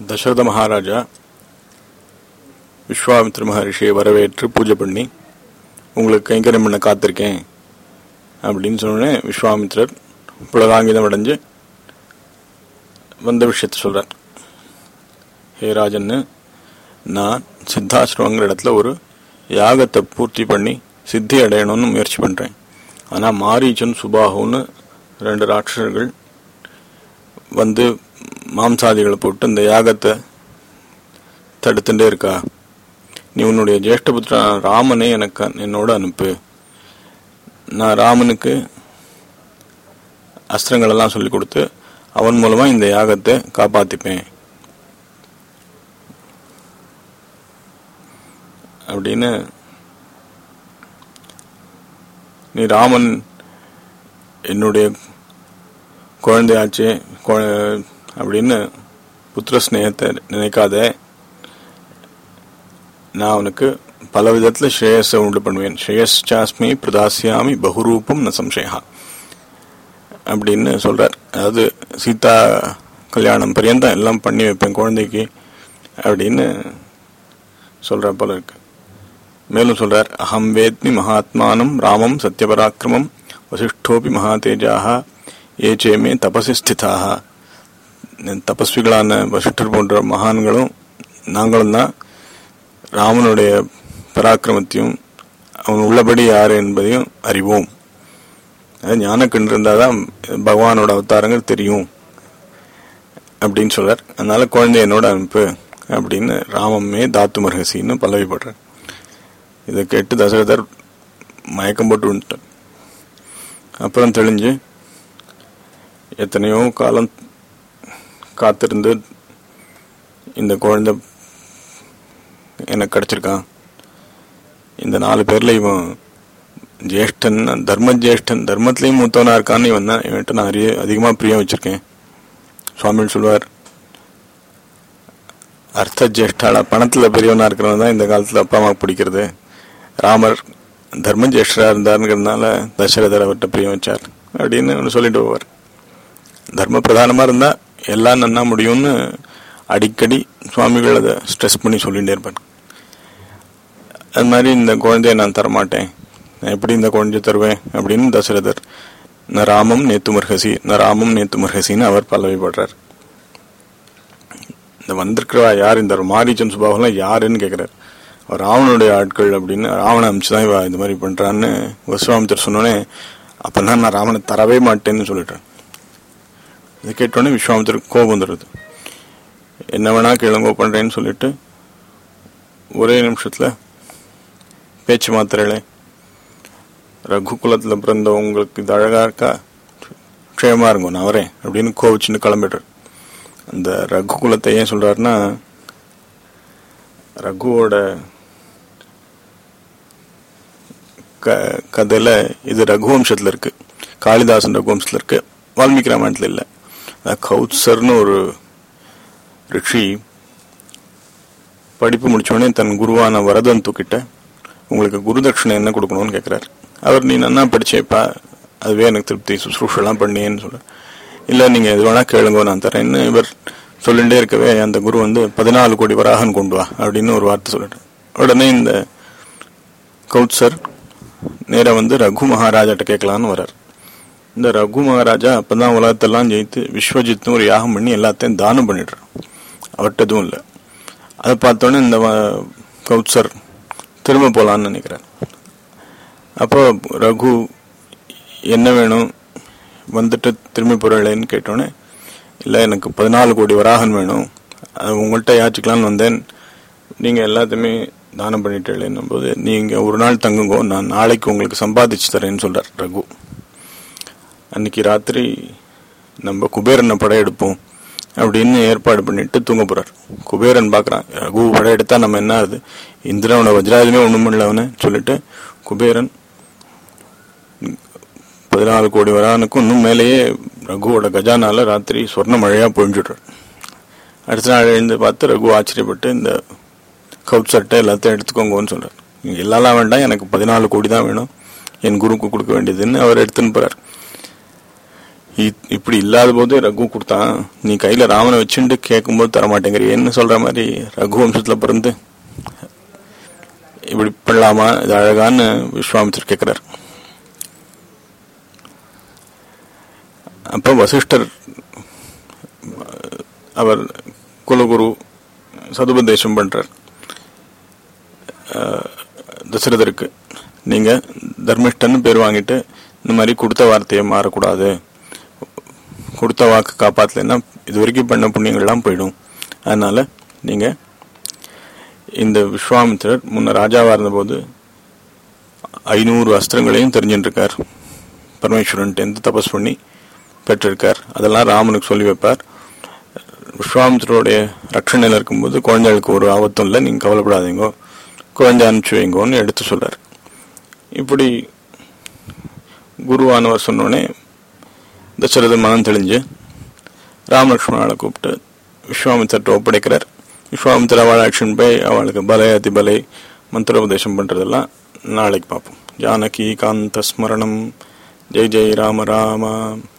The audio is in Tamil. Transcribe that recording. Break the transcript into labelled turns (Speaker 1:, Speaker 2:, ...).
Speaker 1: தசரத மகாராஜா விஸ்வாமித்ர மகரிஷியை வரவேற்று பூஜை பண்ணி உங்களுக்கு கைங்கரியம் பண்ண காத்திருக்கேன் அப்படின்னு சொன்னோடனே விஸ்வாமித்ரர் புலகாங்கிதம் அடைஞ்சு வந்த விஷயத்த சொல்றார் ஹே ராஜன்னு நான் சித்தாசிரமங்கிற இடத்துல ஒரு யாகத்தை பூர்த்தி பண்ணி சித்தி அடையணும்னு முயற்சி பண்றேன் ஆனா மாரீச்சன் சுபாகுன்னு ரெண்டு ராட்சசர்கள் வந்து மாம்சாதிகளை போட்டு இந்த யாகத்தை தடுத்துட்டே இருக்கா நீ உன்னுடைய ஜேஷ்டபுத்திரன் ராமனை எனக்கு என்னோட அனுப்பு நான் ராமனுக்கு அஸ்திரங்கள் எல்லாம் சொல்லி கொடுத்து அவன் மூலமா இந்த யாகத்தை காப்பாத்திப்பேன் அப்படின்னு நீ ராமன் என்னுடைய குழந்தையாச்சே குழ- அப்படின்னு புத்திர ஸ்நேகத்தை நினைக்காத நான் அவனுக்கு பல விதத்துல ஸ்ரேயஸை உண்டு பண்ணுவேன் ஸ்ரேயஸ்சாஸ்மி பிரதாசியாமி பகுரூபம் ந சம்சயா அப்படின்னு சொல்றார் அதாவது சீதா கல்யாணம் பரியந்தம் எல்லாம் பண்ணி வைப்பேன் குழந்தைக்கு அப்படின்னு சொல்ற போல இருக்கு மேலும் சொல்றார் அகம் வேத்மி மகாத்மானம் ராமம் சத்யபராக்கிரமம் வசிஷ்டோபி மகாதேஜாக ஏச்சேமே தபசி ஸ்திதாக தபஸ்விகளான வசிஷ்டர் போன்ற மகான்களும் நாங்களும் தான் ராமனுடைய பராக்கிரமத்தையும் அவன் உள்ளபடி யார் என்பதையும் அறிவோம் அது ஞானக்கண் இருந்தால் தான் பகவானோட அவதாரங்கள் தெரியும் அப்படின்னு சொல்றார் அதனால குழந்தை என்னோட அனுப்பு அப்படின்னு ராமமே தாத்து மர்ஹசின்னு பல்லவிப்படுறார் இதை கேட்டு தசரதர் மயக்கம் போட்டு விட்டார் அப்புறம் தெளிஞ்சு எத்தனையோ காலம் காத்திருந்து இந்த குழந்தை எனக்கு கிடைச்சிருக்கான் இந்த நாலு பேர்ல இவன் ஜேஷ்டன் தர்ம ஜேஷ்டன் தர்மத்திலையும் மூத்தவனா இருக்கான்னு இவன் தான் இவன்கிட்ட நான் அறிய அதிகமா பிரியம் வச்சிருக்கேன் சுவாமி சொல்வார் அர்த்த ஜேஷ்டால பணத்துல பெரியவனா இருக்கிறவன் தான் இந்த காலத்துல அப்பா அம்மா பிடிக்கிறது ராமர் தர்ம ஜேஷ்டரா இருந்தாருங்கிறதுனால தசரதர் அவர்கிட்ட பிரியம் வச்சார் அப்படின்னு ஒண்ணு சொல்லிட்டு போவார் தர்ம பிரதானமா இருந்தா எல்லாம் நன்னா முடியும்னு அடிக்கடி சுவாமிகள் அதை ஸ்ட்ரெஸ் பண்ணி சொல்லிட்டே இருப்பார் அது மாதிரி இந்த குழந்தைய நான் தரமாட்டேன் நான் எப்படி இந்த குழந்தைய தருவேன் அப்படின்னு தசரதர் ந ராமம் நேத்து மர்ஹசி ந ராமம் நேத்து மர்ஹசின்னு அவர் பல்லவிப்படுறார் இந்த வந்திருக்கிறவா யார் இந்த மாரீச்சன் சுபாவெல்லாம் யாருன்னு கேட்கிறார் அவர் ராவனுடைய ஆட்கள் அப்படின்னு ராவண அமிச்சு தான் இவ இந்த மாதிரி பண்றான்னு விஸ்வாமித்தர் சொன்னோடனே அப்பன்னா நான் ராவனை தரவே மாட்டேன்னு சொல்லிட்டேன் இதை கேட்டோடனே விஸ்வாமித்தருக்கு கோபம் வந்துடுது என்ன வேணா கிழங்கோ பண்றேன்னு சொல்லிட்டு ஒரே நிமிஷத்துல பேச்சு மாத்திரலே ரகுகுலத்துல பிறந்த உங்களுக்கு இது அழகா இருக்கா க்ஷேமா இருக்கும் நான் வரேன் அப்படின்னு கோவிச்சுன்னு கிளம்பிடுறார் அந்த ரகுகுலத்தை ஏன் சொல்றாருன்னா ரகுவோட க கதையில இது ரகுவம்சத்துல இருக்கு காளிதாசன் ரகுவம்சத்துல இருக்கு வால்மீகி ராமாயணத்துல இல்ல அதாவது கௌத்சர்னு ஒரு ரிஷி படிப்பு முடிச்ச உடனே தன் குருவான வரதன் தூக்கிட்ட உங்களுக்கு குருதட்சிணை என்ன கொடுக்கணும்னு கேட்கிறார் அவர் நீ நன்னா படிச்சேப்பா அதுவே எனக்கு திருப்தி சுசுரூஷெல்லாம் பண்ணியேன்னு சொல்ற இல்ல நீங்க எது வேணா கேளுங்க நான் தரேன்னு இவர் சொல்லிட்டே இருக்கவே அந்த குரு வந்து பதினாலு கோடி வராகன் கொண்டு வா அப்படின்னு ஒரு வார்த்தை சொல்லிட்டார் உடனே இந்த கௌத்சர் நேரா வந்து ரகு மகாராஜாட்ட கேட்கலான்னு வர்றார் இந்த ரகு மகாராஜா அப்பதான் உலகத்தெல்லாம் ஜெயித்து விஸ்வஜித்னு ஒரு யாகம் பண்ணி எல்லாத்தையும் தானம் பண்ணிடுறான் அவர்கிட்ட எதுவும் இல்லை அதை பார்த்தோன்னே இந்த வ- கௌத்சர் திரும்ப போலான்னு நினைக்கிறார் அப்போ ரகு என்ன வேணும் வந்துட்டு திரும்பி போறேன்னு கேட்டோன்னே இல்லை எனக்கு பதினாலு கோடி வராகன் வேணும் அது உங்கள்கிட்ட யாச்சிக்கலான்னு வந்தேன் நீங்கள் எல்லாத்தையுமே தானம் பண்ணிட்டேன்னும் போது நீங்கள் ஒரு நாள் தங்குங்கோ நான் நாளைக்கு உங்களுக்கு சம்பாதிச்சு தரேன்னு சொல்றார் ரகு அன்னைக்கு ராத்திரி நம்ம குபேரனை படையெடுப்போம் அப்படின்னு ஏற்பாடு பண்ணிட்டு தூங்க போறார் குபேரன் பார்க்கறான் ரகு படையெடுத்தா நம்ம என்ன ஆகுது இந்திரனோட வஜ்ராயுதமே ஒண்ணும் பண்ணல அவனு சொல்லிட்டு குபேரன் பதினாலு கோடி வரானுக்கும் இன்னும் மேலேயே ரகுவோட கஜானால ராத்திரி சொர்ண மழையா பொழிஞ்சுடுறார் அடுத்த நாள் எழுந்து பார்த்து ரகு ஆச்சரியப்பட்டு இந்த கவுட் சட்டை எல்லாத்தையும் எடுத்துக்கோங்கன்னு சொல்றார் நீங்க எல்லாம் வேண்டாம் எனக்கு பதினாலு கோடி தான் வேணும் என் குருக்கு கொடுக்க வேண்டியதுன்னு அவர் எடுத்துன்னு போறார் இ- இப்படி இல்லாத போதே ரகு கொடுத்தான் நீ கையில ராமனை வச்சுட்டு கேட்கும்போது தர மாட்டேங்கிறியேன்னு சொல்ற மாதிரி ரகு வம்சத்துல பிறந்து இப்படி பண்ணலாமா இது அழகான்னு விஸ்வாமித்திரர் கேட்கிறார் அப்ப வசிஷ்டர் அவர் குலகுரு சதுபதேசம் பண்றார் அஹ், தசரதருக்கு நீங்க தர்மிஷ்டன்னு பேர் வாங்கிட்டு இந்த மாதிரி கொடுத்த வார்த்தையை மாறக்கூடாது கொடுத்த வாக்கு காப்பாத்தலைன்னா இது வரைக்கும் பண்ண புண்ணியங்கள்லாம் போயிடும் அதனால நீங்க இந்த விஸ்வாமித்திரர் முன்ன ராஜாவா இருந்தபோது ஐநூறு அஸ்திரங்களையும் தெரிஞ்சுட்டு இருக்கார் பரமேஸ்வரன் எந்த தபஸ் பண்ணி பெற்றிருக்கார் அதெல்லாம் ராமனுக்கு சொல்லி வைப்பார் விஸ்வாமித்திரோடைய ரட்சணையில் இருக்கும்போது குழந்தைகளுக்கு ஒரு ஆபத்தும் இல்லை நீங்கள் கவலைப்படாதீங்க குழந்தை அனுப்பிச்சு வைங்கோன்னு எடுத்து சொல்றார் இப்படி குருவானவர் சொன்னோடனே தசரதன் மனம் தெளிஞ்சு ராமலட்சுமணாவை கூப்பிட்டு விஸ்வாமித்திரத்தை ஒப்படைக்கிறார் விஸ்வாமித்திர அவள் ஆக்ஷன் போய் அவளுக்கு பலை அதி பலை மந்திரோபதேசம் பண்றதெல்லாம் நாளைக்கு பார்ப்போம் ஜானகி காந்த ஸ்மரணம் ஜெய் ஜெய் ராம ராம